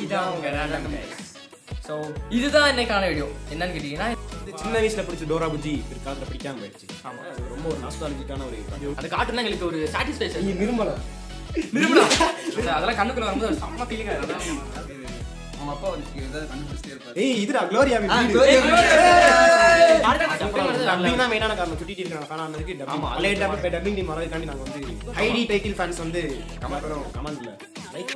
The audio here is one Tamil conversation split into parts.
இதுதான் உங்க random guys. So, இதுதான் இன்னைக்கான வீடியோ என்னன்னு கேட்டீங்கன்னா இது சின்ன வயசுல பிடிச்ச டோரா புஜி பிற்காலத்துல பிடிக்காம போயிடுச்சு ஆமா. அது ரொம்ப ஒரு நாஸ்டாலஜிக்கான ஒரு cartoon. அந்த காட்டுனா எங்களுக்கு ஒரு சாட்டிஸ்ஃபேக்ஷன் நீ நிர்மலா நிறுவனா அதெல்லாம் கண்ணுக்குள்ள வரும்போது ஒரு செம்ம ஃபீலிங் அவங்க அப்பா வந்து ஏதாவது கண்டுபிடிச்சிட்டே இருப்பாரு ஏய் இதுடா க்ளோரியா ஆமா டப்பிங் தான் மெயினான காரணம் சுட்டிட்டு இருக்காங்க ஃபேன் ஆனதுக்கு டப்பிங் ஆமா, பழைய டப் இப்போ டப்பிங் டீம் வரதுக்காண்டி நாங்க வந்து ஹைடி டைட்டில் ஃபேன்ஸ் வந்து அப்புறம் கமெண்ட்ல லைக்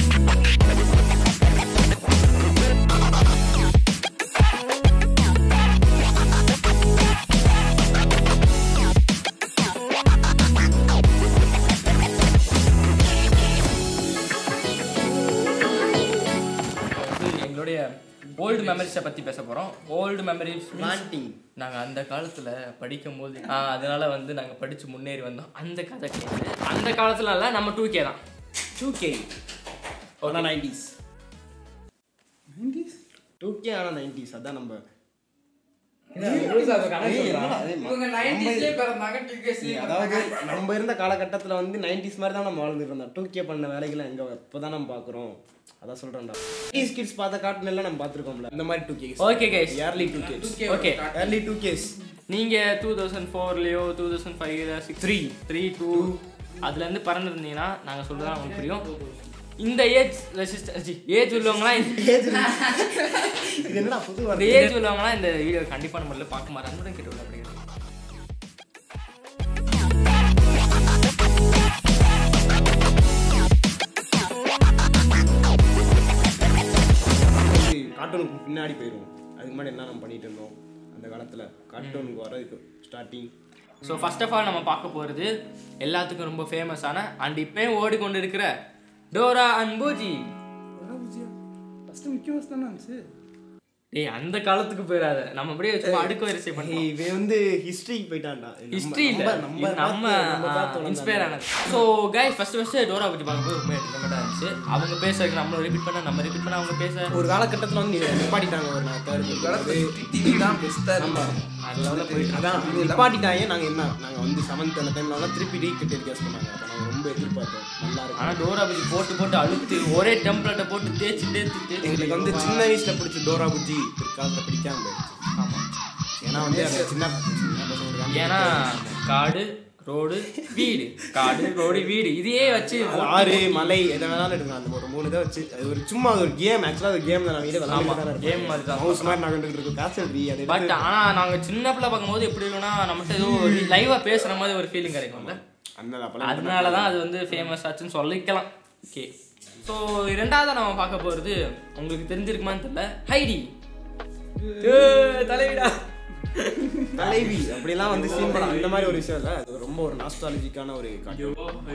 எங்களுடைய ஓல்டு மெமரிஸை பற்றி பேச போகிறோம் ஓல்டு மெமரிஸ் பிளான்டிங் நாங்கள் அந்த காலத்தில் படிக்கும்போது ஆ, அதனால வந்து நாங்கள் படித்து முன்னேறி வந்தோம் அந்த கதை கிடையாது அந்த காலத்துல இல்ல நம்ம டூ கே தான் two K okay nineties two K ஆனா நைன்டிஸ் அதான் நம்ம இவங்க 90s லயே பிறந்தாங்க 2Ks லயே அதாவது நம்ம இருந்த காலகட்டத்துல வந்து நைன்டிஸ் மாதிரி தான் நம்ம வாழ்ந்துட்டு இருந்தோம் டூ கே பண்ண வேலைகளை எங்க இப்போதான் நம்ம பாக்குறோம் அதான் சொல்றேன்டா கிட்ஸ் கிட்ஸ் பார்த்த காட்டுல எல்லாம் நம்ம பார்த்துருக்கோம்ல இந்த மாதிரி two K okay guys early two Ks 2K okay early two Ks நீங்கள் டூ தௌசண்ட் ஃபோர்லேயோ டூ தௌசண்ட் ஃபைவ்ல சிக்ஸ் த்ரீ த்ரீ டூ அதுலேருந்து பறந்துருந்தீங்கன்னா நாங்கள் சொல்கிறதா உங்களுக்கு புரியும் இந்த ஏஜ் ரெசிஸ்டன்ஸ் ஏஜ் உள்ளவங்களாம் இந்த- இது என்னடா புது இந்த வார்த்தை ஏஜ் உள்ளவங்களாம் இந்த வீடியோ கண்டிப்பான முறையில் பார்க்க மாட்டாங்க அன்புடன் கேட்டு அப்படிங்கிறது கார்ட்டூனுக்கு பின்னாடி போயிடுவோம் அதுக்கு முன்னாடி என்ன நம்ம பண்ணிட்டு இருந்தோம் அந்த காலத்துல கார்ட்டூனுக்கு வரதுக்கு starting so first of all நம்ம பார்க்க போகிறது எல்லாத்துக்கும் ரொம்ப ஃபேமஸான அண்ட் இப்பயும் ஓடிக்கொண்டு இருக்கிற டோரா அண்ட் பூஜி ஃபர்ஸ்ட் முக்கியம் தானே இருந்துச்சு டேய் அந்த காலத்துக்கு போயிடாத நம்ம அப்படியே சும்மா அடுக்கு வரிசை பண்ணி இவன் வந்து ஹிஸ்டரிக்கு போயிட்டான்டா இது நம்ம- ஹிஸ்ட்ரி இல்ல நம்ம இது நம்ம பார்த்து- நம்ம பார்த்து இன்ஸ்பயர் ஆனது so guys first first Dora பற்றி பார்க்கும்போது ரொம்ப என்டர்மெண்ட்டாக இருந்துச்சு அவங்க பேசுறதுக்கு நம்மளும் ரிப்பீட் பண்ண நம்ம ரிப்பீட் பண்ண அவங்க பேச ஒரு காலகட்டத்துல வந்து நீ நிப்பாட்டிட்டாங்க ஒரு நான் தேர்ட் டிவி தான் பெஸ்டா ஆமா அது லெவலில் போயிட்டு அதான் நிப்பாட்டிட்டாங்க நாங்க என்ன நாங்க வந்து செவன்த் அந்த டைம்ல எல்லாம் திருப்பி ரீகட் டெலிகாஸ்ட் பண்ணாங்க அப்ப நாங்க ரொம்ப எதிர்பார்த்தோம் நல்லா இருக்கும் ஆனால் டோரா பற்றி போட்டு போட்டு அழுத்து ஒரே டெம்ப்ளேட்டை போட்டு தேய்ச்சி தேய்ச்சி தேய்ச்சி எங்களுக்கு வந்து சின்ன வயசுல பிடிச்ச டோரா புஜி பிற்காலத்துல பிடிக்காம போயிடுச்சு ஆமாம் ஏன்னா வந்து அது சின்ன சின்ன பசங்களுக்கு ஏன்னா காடு ரோடு வீடு காடு ரோடு வீடு இதையே வச்சு அது ஆறு மலை எதை வேணாலும் எடுக்கலாம் அந்த ஒரு மூணு இதை வச்சு அது ஒரு சும்மா அது ஒரு கேம் ஆக்சுவலா அது கேம் தான் நான் வீடு ஆமா, விளாண்டு game மாதிரி தான். மவுஸ் மாதிரி நாங்கள் இருக்கோம் கேசல் பி அது பட் எடுத்து ஆனா நாங்க சின்ன பிள்ளை பார்க்கும்போது எப்படி இருக்கும்னா நம்மகிட்ட ஏதோ லைவா பேசுற மாதிரி ஒரு ஃபீலிங் கிடைக்கும்ல அந்த அப்பெல்லாம் அதனால தான் அது வந்து ஃபேமஸ் ஆச்சுன்னு சொல்லிக்கலாம் ஓகே ஸோ ரெண்டாவது நம்ம பார்க்க போறது உங்களுக்கு தெரிஞ்சிருக்குமான்னு தெரியல ஹைடி ஏய், தலைவிடா தலைவி அப்படிலாம் வந்து சீன் படம் அந்த மாதிரி ஒரு விஷயம் இல்ல அது ரொம்ப ஒரு நாஸ்டாலஜிக்கான ஒரு காட்சி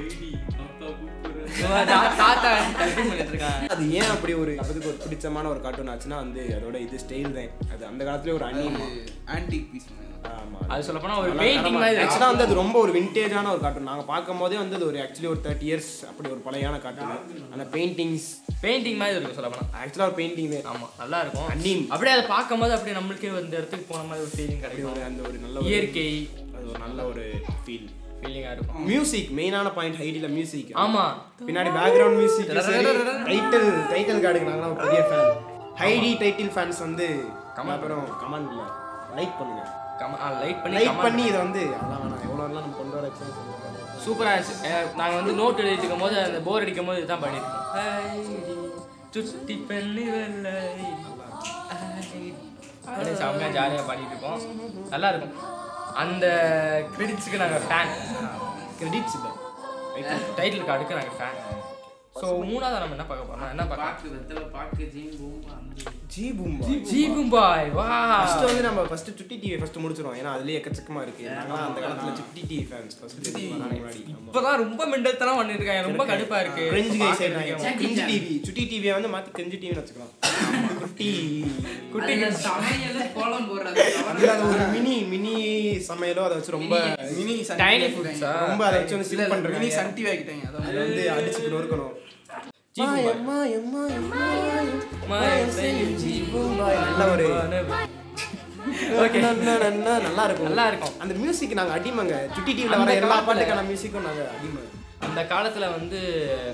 தா- தாத்தா கல்வி பண்ணிட்டு இருக்காங்க அது ஏன் அப்படி ஒரு அதுக்கு ஒரு பிடிச்சமான ஒரு கார்ட்டூன் ஆச்சுன்னா வந்து அதோட இது ஸ்டைல் தான் அது அந்த காலத்துல ஒரு அனி ஆன்டிக் பீஸ் ஆமா அது சொல்ல போனா ஒரு பெயிண்டிங் மாதிரி ஆக்சுவலாக வந்து அது ரொம்ப ஒரு விண்டேஜான ஒரு கார்ட்டூன் நாங்கள் பார்க்கும் போதே வந்து அது ஒரு ஆக்சுவலி ஒரு தேர்ட்டி இயர்ஸ் அப்படி ஒரு பழையான கார்ட்டூன் அந்த பெயிண்டிங்ஸ் பெயிண்டிங் மாதிரி இருக்கும் சொல்ல போனா ஆக்சுவலாக ஒரு பெயிண்டிங் தான் ஆமா நல்லா இருக்கும் அன்னிம் அப்படியே அதை பார்க்கும்போது அப்படியே நம்மளுக்கே இந்த இடத்துக்கு போன மாதிரி ஒரு ஃபீலிங் அப்படி கிடைக்கும் ஒரு அந்த ஒரு நல்ல ஒரு இயற்கை அது ஒரு நல்ல ஒரு ஃபீல் ஃபீலிங்கா இருக்கும் மியூசிக் மெயினான பாயிண்ட் ஹைடில மியூசிக் ஆமா பின்னாடி பேக்ரவுண்ட் மியூசிக் டைட்டில் டைட்டில் கார்டுக்கு நாங்களாம் பெரிய ஃபேன் ஹைடி டைட்டில் ஃபேன்ஸ் வந்து அப்புறம் கமெண்ட்ல லைக் பண்ணுங்க கம லைட் பண்ணி லைக் comment பண்ணி இதை வந்து அதெல்லாம் வேணாம் எவ்வளோ நம்ம கொண்டு வர வச்சோம் சொல்லுவாங்க சூப்பரா இருந்துச்சு அஹ் நாங்க வந்து நோட் எழுதிட்டு இருக்கும் போது அந்த போர் அடிக்கும் போது இதுதான் பண்ணிருக்கோம் ஹைடி, சுட்டி பெண்ணு வெள்ளை ஹைடி. அப்படியே செம்மையா ஜாலியாக பாடிட்டு இருக்கோம் நல்லா இருக்கும் அந்த கிரெடிட்ஸுக்கு நாங்கள் ஃபேன் கிரெடிட்ஸ் இல்லை டைட்டில் கார்டுக்கு நாங்கள் ஃபேன் ஸோ மூணாவது நம்ம என்ன பார்க்க போறோம் என்ன பார்க்க பாக்கு வெத்தல பாக்கு ஜீன் பூம் அந்த ஜி பூம்பா ஜீபும் பாய் வா ஃபர்ஸ்ட் வந்து நம்ம ஃபர்ஸ்ட் சுட்டி டிவி ஃபர்ஸ்ட் முடிச்சிருவோம் ஏன்னா அதுலயே எக்கச்சக்கமா இருக்கு நாங்களாம் அந்த காலத்துல சுட்டி டிவி ஃபேன்ஸ் ஃபர்ஸ்ட் முன்னாடி ஆமா இப்பதான் ரொம்ப மெண்டல்தனம் பண்ணிட்டு இருக்காங்க ரொம்ப கடுப்பா இருக்கு கிரிஞ்சு கை சைடு பார்க்கறதுக்கே. கிரிஞ்சு டிவி சுட்டி டிவியை வந்து மாத்தி கிரிஞ்சு டிவின்னு வச்சுக்கலாம் குட்டி குட்டி அதுல சமையல்ல கோலம் போடுறது அதுல அது ஒரு மினி மினி சமையலோ அதை வச்சு ரொம்ப மினி டைனி ஃபுட்ஸா ரொம்ப அதை வச்சு வந்து சில் பண்றாங்க மினி சன் டிவி ஆக்கிட்டாங்க அதான் அது வந்து அடிச்சுட்டு நொறுக்கணும் ஜீபு பாய். அம்மா, அம்மா, அம்மா, மாயம் செய்யும் ஜீபும் பாய். நல்ல ஒரு ஓகே நன்னா, நன்னா, நல்லா இருக்கும் நல்லா இருக்கும் அந்த மியூசிக் நாங்க அடிமைங்க சுட்டி டிவில அந்த வர எல்லா காலத்துல- பாட்டுக்கான மியூசிக்கும் நாங்க அடிமை அந்த காலத்துல வந்து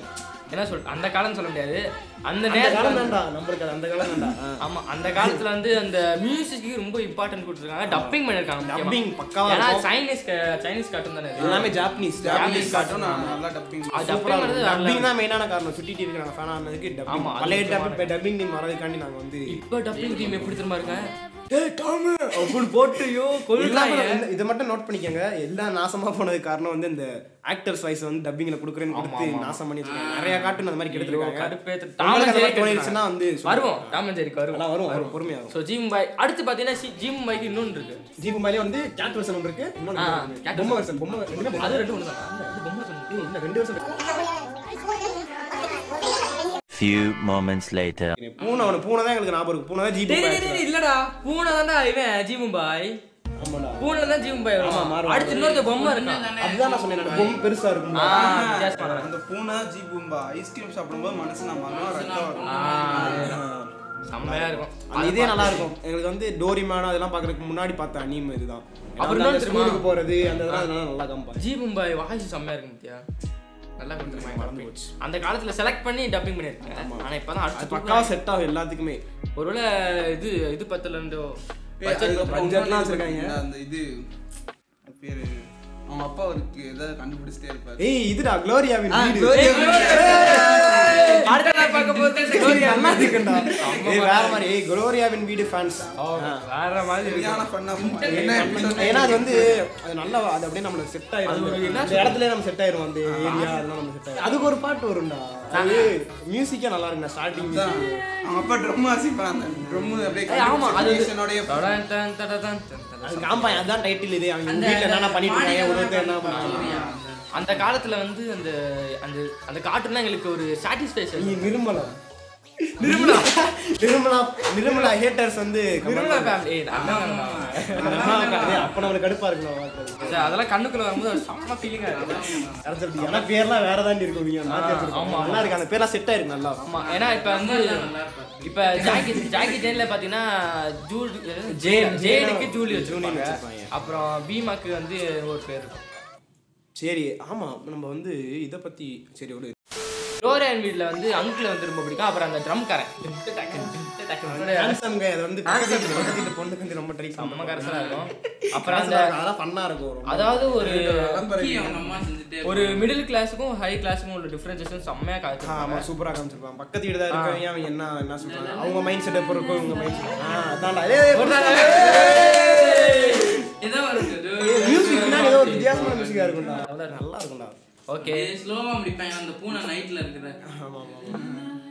என்ன சொல் அந்த காலம் சொல்ல முடியாது அந்த அந்த காலம் நேரத்துல தான்டா நம்மளுக்கு அது அந்த காலம் தான்டா ஆ. ஆமா அந்த காலத்துல வந்து அந்த மியூசிக்கு ரொம்ப இம்பார்ட்டன்ட் கொடுத்துருக்காங்க டப்பிங் பண்ணிருக்காங்க முக்கியமா. Dubbing பக்காவா ஏன்னா இருக்கும். சைனீஸ் சைனீஸ் காட்டும் தானே இது. எல்லாமே ஜாப்பனீஸ் ஜாப்பனீஸ் காட்டும் நான் நல்லா டப்பிங் அது டப்பிங் பண்ணது வேற டப்பிங் level. தான் மெயினான காரணம் சுட்டி டிவி நாங்க ஃபேன் ஆனதுக்கு டப்பிங் ஆமா, அது பழைய முக்கியமான டப் டப்பிங் டீம் வரதுக்காண்டி நாங்க வந்து இப்போ டப்பிங் டீம் எப்படி திரும்ப இருக்க ஏய் டாம் அப்படின்னு போட்டுயோ இல்லாம கொள்ளாங்க இந்த- இதை மட்டும் நோட் பண்ணிக்கோங்க எல்லாம் நாசமா போனதுக்கு காரணம் வந்து இந்த ஆக்டர்ஸ் வாய்ஸ் வந்து டப்பிங்ல குடுக்குறேன்னு கொடுத்து நாசம் பண்ணி வச்சிருக்காங்க நிறைய கார்ட்டூன் அந்த மாதிரி கெடுத்துருக்காங்க கடுப்பேத்து உங்களுக்கு அந்த மாதிரி டாமன் தோணிருச்சுன்னா வந்து சொல்லுங்க. வருவோம் டாமன் ஜெரிக்கு வருவோம் அதெல்லாம் வரும் வரும் பொறுமையா வரும் ஸோ ஜிம் பாய் அடுத்து பார்த்தீங்கன்னா சி- ஜிம் பாய்க்கு இன்னொன்று இருக்கு ஜீபு மேலே வந்து கேட் வெர்ஷன் ஒன்று இருக்கு இன்னொன்று ஆ, வந்து cat பொம்மை வெர்ஷன் பொம்மை ரெண்டுமே பொம்மை. அது ரெண்டு ஒன்று தான் அது பொம்மை சொன்னது. ஏய், இல்ல ரெண்டு வருஷம் Few moments later. பூனை அவனை பூனை தான் எங்களுக்கு ஞாபகம் இருக்கு பூனை தான் ஜீபு டேய், பாய் டேய், டேய், இல்லடா பூனை தான்டா இவன் ஜிம் பாய் ஆமாடா பூனை தான் ஜிம் பாய் ஆமா, வரும் மாறும். அடுத்து இன்னொரு பொம்மை இருக்கான் அதுதான் நான் சொன்னேன் பொம்மை பெருசா இருக்கும் ஆ, வித்தியாசமா இருக்கு. அந்த பூனை ஜி பூம்பா ஐஸ்கிரீம் சாப்பிடும்போது மனசு நம்ம ரத்தம் வரும் ஆ, செம்மையா இருக்கும் அந்த இதே நல்லா இருக்கும் எங்களுக்கு வந்து டோரிமான் அதெல்லாம் பாக்குறதுக்கு முன்னாடி பார்த்த அனிம் இதுதான் அப்புறம் அப்புறம் இன்னொன்னு தெரியுமா? ஸ்கூலுக்கு போறது அந்த இதெல்லாம் அதெல்லாம் நல்லா காமிப்பாங்க ஜி மும்பாய் வாய்ஸ் செம்மையா இருக்கும் முத்தியா நல்லா கொடுத்துருக்காங்க அந்த காலத்துல செலக்ட் பண்ணி டப்பிங் பண்ணிருக்காங்க ஆனா இப்பதான் அது அடுத்து பக்காவா செட் ஆகும் எல்லாத்துக்குமே ஒருவேளை இது இது பத்தல இருந்தோ ஏய், அதுக்கப்புறம் budget இன்னொன்னு எல்லாம் வச்சிருக்காங்க. இந்த அந்த இது பேரு அவங்க அப்பா அவருக்கு ஏதாவது கண்டுபிடிச்சிட்டே இருப்பாரு ஏய் இதுடா குளோரியாவின் வீடு அடுத்த நாள் பார்க்க போது குளோரியா நல்லா இருக்குண்டா ஏய் வேற மாதிரி ஏய் குளோரியாவின் வீடு ஃபேன்ஸ் வேற மாதிரி இருக்கு சரியான fun ஆ இருக்கும். என்ன episode? ஏன்னா அது வந்து அது நல்லா அது அப்படியே நம்மளுக்கு செட் ஆயிரும் அது ஒரு என்ன அந்த இடத்துல நம்ம செட் ஆயிரும் அந்த ஏரியா அதெல்லாம் நம்ம செட் ஆயிரும் அதுக்கு ஒரு பாட்டு வரும்டா அது மியூசிக்கே நல்லா இருக்குடா ஸ்டார்டிங் அதான். அவங்க அப்பா ட்ரம் வாசிப்பான் அந்த ட்ரம் அப்படியே ஏய், ஆமா அது கண்டிஷனோடய தடன் தடன் தடன் தடன் தடன். அது காம்பா அதான் டைட்டில் இது அவங்க வீட்ல என்னென்ன பண்ணிட்டு இருக்காங்க ஒரு ஒருத்தர் என்ன பண்ணாங்க அந்த காலத்துல வந்து அந்த அந்த அந்த காட்டுனா எங்களுக்கு ஒரு சாட்டிஸ்ஃபேக்ஷன் நீ நிர்மலா நிர்மலா நிர்மலா நிர்மலா ஹேட்டர்ஸ் வந்து நிர்மலா ஃபேமிலி ஏய் அதான் டேய், அப்ப நம்மளுக்கு கடுப்பா இருக்கணும் பார்க்கறது. சரி, அதெல்லாம் கண்ணுக்குள்ள வரும்போது ஒரு செம்ம ஃபீலிங்கா இருக்கும் கடைசியா ஆனா பேர்லாம் வேற தான் இருக்கும் நீங்க மாத்தி ஆ, வச்சிருக்கோம். ஆமா, நல்லா இருக்கு அந்த பேர்லாம் செட் ஆயிருக்கு நல்லா ஆமா ஏன்னா இப்ப வந்து இப்ப ஜாக்கி ஜாக்கி ஜெயின்ல பாத்தீங்கன்னா ஜூல் ஜேன், ஜேனுக்கு ஜேன் ஜூலி ஜூலின்னு வச்சிருப்பாங்க வச்சிருப்பாங்க. அப்புறம் பீமாக்கு வந்து ஒரு பேர் இருக்கும் சரி ஆமா நம்ம வந்து இத பத்தி சரி ஒரு டோரியன் வீட்ல வந்து அங்கிள் வந்து ரொம்ப பிடிக்கும் அப்புறம் அந்த ட்ரம் காரன் டிட்டு டக்கு, டிட்டு டக்குன்னு ஹேண்ட்ஸம் கை அது வந்து பக்கத்து வீட்டு- பக்கத்து வீட்டு பொண்ணுக்கு வந்து ரொம்ப ட்ரை செம்ம கரசலா இருக்கும் அப்புறம் அந்த அதெல்லாம் பண்ணா இருக்கும் ரொம்ப. அதாவது ஒரு அவங்க அம்மா செஞ்சுட்டே ஒரு மிடில் கிளாஸுக்கும் ஹை கிளாஸுக்கும் உள்ள டிஃபரன்சேஷன் செம்மையா ஆ, காய்ச்சிருப்பாங்க ஆமா சூப்பரா காமிச்சிருப்பான் பக்கத்து வீடு தான் இருக்கவங்க அவன் என்ன என்ன சொல்றாங்க அவங்க மைண்ட் செட் எப்படி இருக்கும் இவங்க மைண்ட் செட் ஆ அதான்டா ஏய் ஏதோ வருது மியூசிக் பின்னாடி ஏதோ ஒரு வித்தியாசமான மியூசிக்கா இருக்கும்டா நல்லா இருக்கும்டா ஓகே ஸ்லோவா முடிப்பாங்க அந்த பூனை நைட்ல இருக்கிற ஆமா ஆமா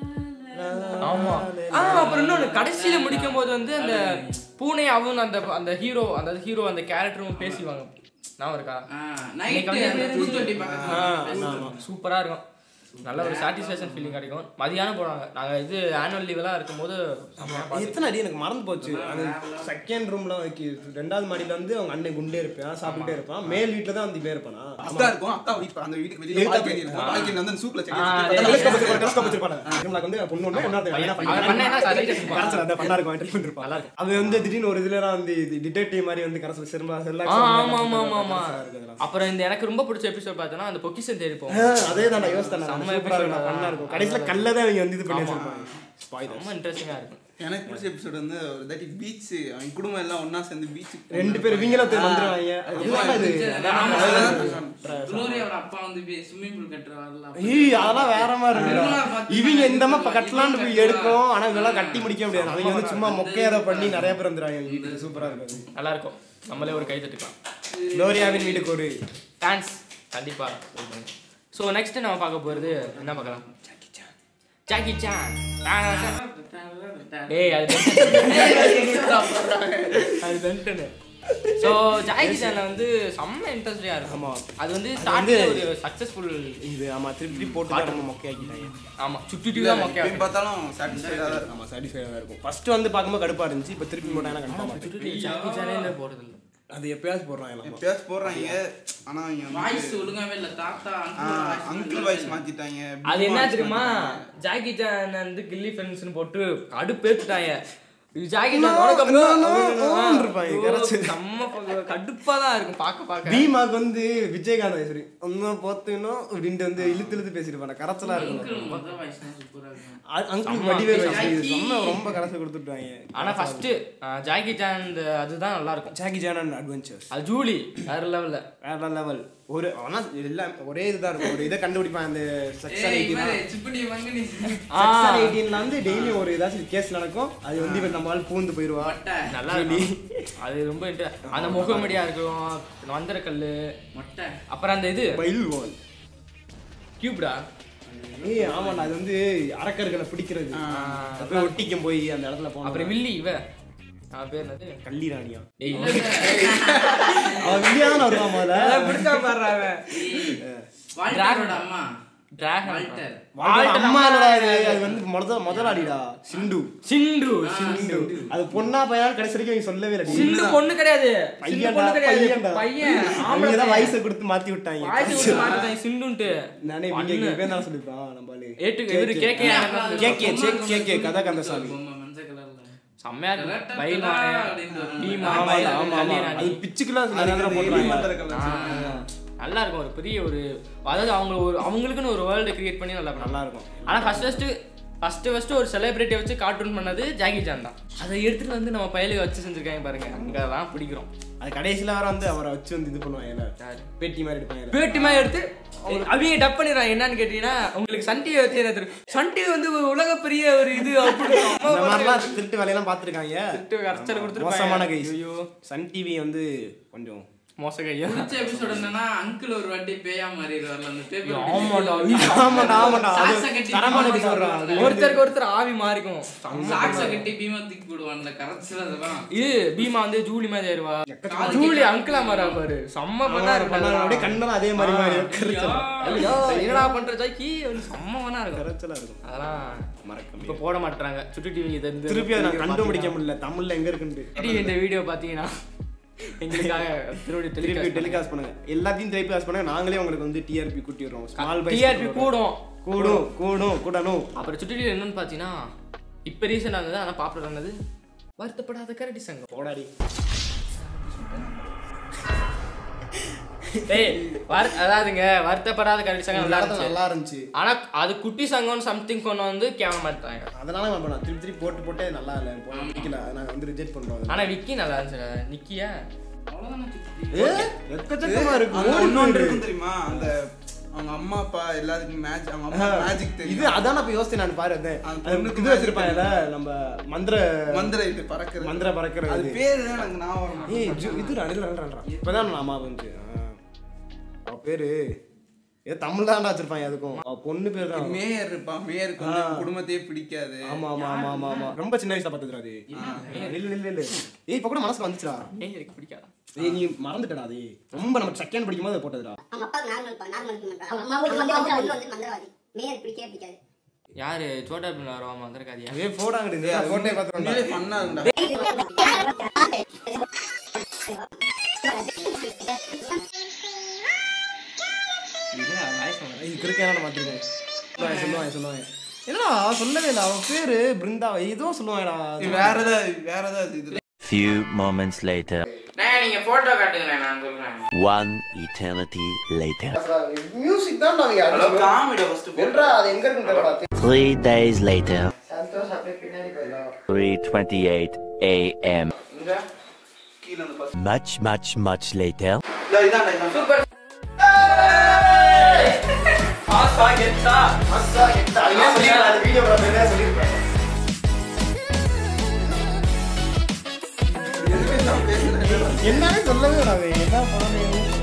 ஆமா ஆ அப்புறம் இன்னொன்னு கடைசியில முடிக்கும் போது வந்து அந்த பூனை அவன் அந்த அந்த ஹீரோ அந்த ஹீரோ அந்த கேரக்டரும் பேசிவாங்க நான் இருக்கா நைட் அந்த பூச்சொட்டி பக்கத்துல ஆ, ஆமா, ஆமா. சூப்பரா இருக்கும் நல்ல ஒரு சாட்டிஸ்ஃபேக்ஷன் ஃபீலிங் கிடைக்கும் மதியானம் போடுவாங்க நாங்க இது ஆனுவல் லீவ் எல்லாம் இருக்கும்போது செம்மையா பார்த்து- எத்தனை அடி எனக்கு மறந்து போச்சு அது செகண்ட் ரூம்ல ரெண்டாவது மாடியில வந்து அவங்க அண்ணன் குண்டே இருப்பான் சாப்பிட்டுட்டே இருப்பான் மேல் வீட்டுல தான் வந்து இவன் இருப்பானா அக்கா இருக்கும் அக்கா வீட்டு அந்த வீட்டுக்கு வெளியில எழுத்தா பால்கனி இருக்கும் பால்கனி வந்து அந்த சூப்ல செடி ஆ, வச்சிருப்பாங்க. அதே- டெலிஸ்கோப் வச்சிருப்பான் டெலிஸ்கோப் வச்சிருப்பான் நிர்மலாக்கு வந்து பொண்ணு ஒண்ணு இன்னொருத்தன் என்ன அவன் பண்ணேன்னா பண்ணா சரியா இருப்பான். கரசல் அந்த பண்ணா இருக்கும் ட்ரை பண்ணிருப்பான் நல்லா இருக்கு அது வந்து திடீர்னு ஒரு இதுல வந்து டிடெக்டிவ் மாதிரி வந்து கரசல் சிறுமா செல்லா ஆ, ஆமா ஆமா ஆமா ஆமா அப்புறம் இந்த எனக்கு ரொம்ப பிடிச்ச எபிசோட் பார்த்தோன்னா அந்த பொக்கிஷன் தேடி போவோம் அதே தான் யோசித்தேன் செம்ம சூப்பரா இருக்கும் episode பண்ணா இருக்கும் கடைசியில கல்ல தான் அவங்க வந்து இது பண்ணி வச்சிருப்பாங்க Spoilers. ரொம்ப இன்ட்ரெஸ்டிங்கா இருக்கும் எனக்கு பிடிச்ச எபிசோட் வந்து ஒரு தாட்டி பீச் அவங்க குடும்பம் எல்லாம் ஒண்ணா சேர்ந்து பீச் ரெண்டு பேரும் இவங்களும் வந்துருவாங்க இதுதானே இது குளோரியாவோட அப்பா வந்து ஸ்விம்மிங் பூல் கட்டுற வரலாம் ஏய் அதெல்லாம் வேற மாதிரி நிர்மலா இருக்குடா. பார்த்து இவங்க இந்த மாதிரி கட்டலான்னு போய் எடுக்கும் ஆனா இதெல்லாம் கட்டி முடிக்க முடியாது அவங்க வந்து சும்மா மொக்கையாத பண்ணி நிறைய பேர் வந்துருவாங்க வீட்டுக்கு சூப்பரா இருக்கும் அது. நல்லா இருக்கும் நம்மளே ஒரு கை தட்டுக்கலாம் லோரியாவின் வீட்டுக்கு ஒரு தேங்க்ஸ் கண்டிப்பா ஸோ நெக்ஸ்ட் நம்ம பார்க்க போறது என்ன பார்க்கலாம் ஜாக்கி சான் டேய் அது அது பென்டனு ஸோ ஜாக்கி சான்ல வந்து செம்ம இன்ட்ரெஸ்டிங்கா இருக்கும் ஆமா. அது வந்து ஸ்டார்டிங் ஒரு சக்சஸ்ஃபுல் இது ஆமா திருப்பி திருப்பி போட்டு நம்ம மொக்கையாக்கிட்டாங்க ஆமா சுட்டி டிவி தான் மொக்கையா எப்பயும் பார்த்தாலும் சாட்டிஸ்ஃபைடா தான் இருக்கும் ஆமா சாட்டிஸ்ஃபைடா தான் இருக்கும் ஃபர்ஸ்ட் வந்து பார்க்கும்போது கடுப்பா இருந்துச்சு இப்போ திருப்பி போட்டாங்கன்னா கன்ஃபார்ம் மாட்டேன் சுட்டி டிவி ஜாக்கி சானே போறது இல்லை அது எப்பயாச்சும் போடுறாங்க எல்லாம் எப்பயாச்சும் போடுறாங்க ஆனா அவங்க வாய்ஸ் ஒழுங்காவே இல்ல தாத்தா அங்கிள் வாய்ஸ் மாத்திட்டாங்க அது என்ன voice தெரியுமா மாத்திட்டாங்க. ஜாக்கி சான் வந்து கில்லி ஃப்ரெண்ட்ஸ்னு போட்டு கடுப்பேத்துட்டாங்க இது ஜாக்கி சான் வணக்கம் bro. no, no, அப்படின்னு, no, ஆ. இருப்பாங்க, ஐயோ, கரைச்சு. செம்ம ப- கடுப்பா தான் இருக்கும் பார்க்க பார்க்க பீமாக்கு வந்து விஜயகாந்த் சரி ஒன்னும் போத்துக்கணும் அப்படின்ட்டு வந்து இழுத்து இழுத்து பேசிருப்பாங்க கரைச்சலா இருக்கும் அங்கிள் மொத்த வாய்ஸ்னா சூப்பரா இருக்கும் அங்கிள் வடிவேல் வயசு செம்ம ரொம்ப கரைச்சு கொடுத்துட்டாங்க ஆனா ஃபர்ஸ்ட் ஜாக்கி சான் இந்த அதுதான் நல்லா இருக்கும் ஜாக்கி ஜான் அண்ட் அட்வென்ச்சர்ஸ் அது ஜூலி வேற லெவல்ல வேற லெவல் ஒரு ஆனா எல்லாம் ஒரே இதுதான் இருக்கும் ஒரு இதை கண்டுபிடிப்பான் அந்த செக்ஷன் ஏய் எயிட்டீன் இவரே சிப்படி மங்கனி செக்ஷன் எயிட்டீன்ல வந்து டெய்லி ஒரு ஏதாச்சும் கேஸ் நடக்கும் அது வந்து இவன் நம்ம ஆள் பூந்து போயிருவா மொட்டை நல்லா இருக்கும் அது ரொம்ப inter- அந்த முகமடியா இருக்கும் வந்தரக்கல்லு மொட்டை அப்புறம் அந்த இது பயில் வால் கியூப்டா ஏய் ஆமாண்டா அது வந்து அரக்கர்களை பிடிக்கிறது அது போய் ஒட்டிக்கும் போய் அந்த இடத்துல போன அப்புறம் வில்லி இவ அவன் பேர் என்னது கள்ளி ராணியா ஏய் அவன் வில்லியா தான் வருவான் முதல்ல பிடிச்சா பாடுறாங்க வால்டரோட அம்மா டிராகன் வால்டர் வாழ்க்கை அம்மா இல்லடா இது அது வந்து முதல் முதலாளிடா சிண்டு சிண்டு சிண்டு அது பொண்ணா பையனா கடைசி வரைக்கும் அவங்க சொல்லவே இல்லை சிண்டு பொண்ணு கிடையாது சிண்டு பையன்டா, பொண்ணு கிடையாது பையன்டா. பையன் அவங்க ஆம்பளை தான் தான் வயசை கொடுத்து மாத்தி விட்டாங்க வாய்ஸ் விட்டு மாட்டாங்க சிண்டுன்ட்டு நானே இங்க பேர் தான் சொல்லிருப்பான் நம்ம ஆளு. ஏட்டு இவரு கேக்கே கேக்கே செக் கேக்கே கதா கந்தசாமி பொம்மை மஞ்ச கலர்ல செம்மையா இருக்கு பைல்வானு அப்படின்னு வரும். பீமா ஆமா பைல் ஆமா ஆமா கல்லிராணி அது பிச்சுக்குலாம் நிறைய தடவை போட்டுருவாங்க நல்லா இருக்கும் ஒரு பெரிய ஒரு அதாவது அவங்க ஒரு அவங்களுக்குன்னு ஒரு வேர்ல்டு கிரியேட் பண்ணி நல்லா நல்லா இருக்கும் ஆனா ஃபர்ஸ்ட் ஃபர்ஸ்ட் ஃபர்ஸ்ட் ஃபர்ஸ்ட் ஒரு செலிபிரிட்டியை வச்சு கார்ட்டூன் பண்ணது ஜாக்கி சான் தான் அதை எடுத்துட்டு வந்து நம்ம பையலுக்கு வச்சு செஞ்சிருக்காங்க பாருங்க அங்க தான் பிடிக்கிறோம் அது கடைசியில வர வந்து அவரை வச்சு வந்து இது பண்ணுவாங்க யாரு? பேட்டி மாதிரி எடுப்பாங்க பேட்டி மாதிரி எடுத்து அவங்க டப் பண்ணிடுறாங்க என்னன்னு கேட்டீங்கன்னா உங்களுக்கு சன் டிவி வச்சு என்ன தெரியும் சன் டிவி வந்து ஒரு உலக பெரிய ஒரு இது அப்படி இந்த மாதிரிலாம் திருட்டு வேலையெல்லாம் பார்த்துருக்காங்க கரைச்சல் கொடுத்துட்டு மோசமான கைஸ் ஐயோ சன் டிவி வந்து கொஞ்சம் மோச கையா பிடிச்ச எபிசோட் என்னன்னா அங்கிள் ஒரு வாட்டி பேயா மாறிடுவார்ல அந்த பேப்பர் ஆமாடா ஆமாண்டா ஆமாண்டா அது சாக்ஸை கட்டி தரமான பீமா episode டா. அது ஒருத்தருக்கு ஒருத்தர் ஆவி மாறிக்கும் சாக்ஸ கட்டி பீமா தூக்கி போடுவான்ல கரைச்சல் அதெல்லாம் இது பீமா வந்து ஜூலி மாதிரி ஏறுவா ஜூலி அங்கிளா மாறா பாரு செம்ம பண்ணா பண்ணாரு, இருக்கு அப்படியே கண்ணெல்லாம் அதே மாதிரி மாதிரி கரைச்சலா ஐயோ, என்னடா பண்ற ஜாக்கி வந்து செம்ம பண்ணா இருக்கும் கரைச்சலா இருக்கும் அதெல்லாம் மறக்க இப்ப போட மாட்டாங்க சுட்டி டிவி இது இந்த திருப்பி அதை நான் video கண்டுபிடிக்க முடியல தமிழ்ல எங்க இருக்குன்னு பாத்தீங்கன்னா, இந்த வீடியோ பாத்தீங்கன்னா எங்களுக்காக திருவடி திருப்பி டெலிகாஸ்ட் டெலிகாஸ்ட் பண்ணுங்க எல்லாத்தையும் டெலிகாஸ்ட் பண்ணுங்க நாங்களே உங்களுக்கு வந்து டிஆர்பி கூட்டி விடுறோம் ஸ்மால் பை டிஆர்பி கூடும் கூடும் கூடும் கூடணும் அப்புறம் சுட்டி டிவி என்னன்னு பாத்தீங்கன்னா இப்ப ரீசெண்டா இருந்தது ஆனா பாப்புலர் ஆனது வருத்தப்படாத கரடி சங்கம் போடாடி ஏய் வரு அதாவதுங்க வருத்தப்படாத கரடி சங்கம் நல்லா நல்லா இருந்துச்சு நல்லா இருந்துச்சு ஆனா அது குட்டி சங்கம்னு சம்திங் கொண்டு வந்து கேமரா மாட்டாங்க அதனால நான் பண்ணேன் திருப்பி திருப்பி போட்டு போட்டே நல்லா இல்லை போட பிடிக்கல நாங்க வந்து ரிஜெக்ட் பண்றோம் அதை. ஆனா விக்கி நல்லா இருந்துச்சு நிக்கியா அவ்வளவுதானே சுத்தி ஏ, எக்கச்சக்கமா இருக்கு அங்க ஓடி இன்னொன்று போயிரு. இருக்கும் தெரியுமா அந்த அவங்க அம்மா அப்பா எல்லாத்துக்கும் மேட்ச் அவங்க அம்மா மேஜிக் இது தெரியும் அதான் நான் யோசிச்சேன் நான் பாரு அது அந்த அது பொண்ணுக்கு இது வச்சிருப்பாங்கல்ல நம்ம மந்திர மந்திர இது பறக்குறது மந்திர பறக்கிறது அது பேரு தான் எனக்கு ஞாபகம் ஏய் ஜு- இது ரெண்டு இப்பதான் நான் அம்மா வந்து அவ பேரு ஏ தமிழ் தான்டா வச்சிருப்பாங்க அதுக்கும் அவ பொண்ணு பேர் தான் மேயர் இருப்பா மேயருக்கு வந்து குடும்பத்தையே பிடிக்காது ஆமா ஆமா ஆமா ஆமா ஆமா ரொம்ப சின்ன வயசுல பார்த்ததுடா அது இல்ல இல்ல இல்ல ஏய் இப்ப கூட மனசுல வந்துச்சுடா ஏன் எனக்கு பிடிக்காதா ஏய் நீ மறந்துட்டடா அது ரொம்ப நம்ம செகண்ட் படிக்கும் போது அது போட்டதுடா அவங்க அப்பாவுக்கு நார்மல் நார்மல் இருக்க அவங்க அம்மாவுக்கு வந்து பொண்ணு வந்து மந்திரவாதி மேயர் பிடிக்கவே பிடிக்காது யாரு சோட்டா பின் வருவாமா வந்திருக்காதியா ஏய் போடாங்கடி போட்டே பார்த்துறோம்டா உண்மையிலே ஃபன்னா இருக்கும்டா இது கிறுக்கேனா மாத்திருக்கேன் சொல்லுவாங்க சொல்லுவாங்க சொல்லுவாங்க என்னடா சொல்லவே இல்லை அவன் பேரு பிருந்தா ஏதோ சொல்லுவாங்கடா இது வேற ஏதாவது வேற ஏதாவது இது Few moments later. நான் நீங்க போட்டோ காட்டுங்க நான் சொல்றேன் One eternity later. மியூசிக் தான் அவங்க காமெடி ஃபர்ஸ்ட் சொல்றா அது எங்க இருக்குன்னு Three days later. 3:28 a.m. இங்க கீழ அந்த bus Much, much, much later. இதான் இதான் சூப்பர் ஆசா கெத்தா வீடியோ சொல்லியிருப்பேன் என்னன்னு சொல்லவே இல்லை அவன். என்ன பண்ணணும்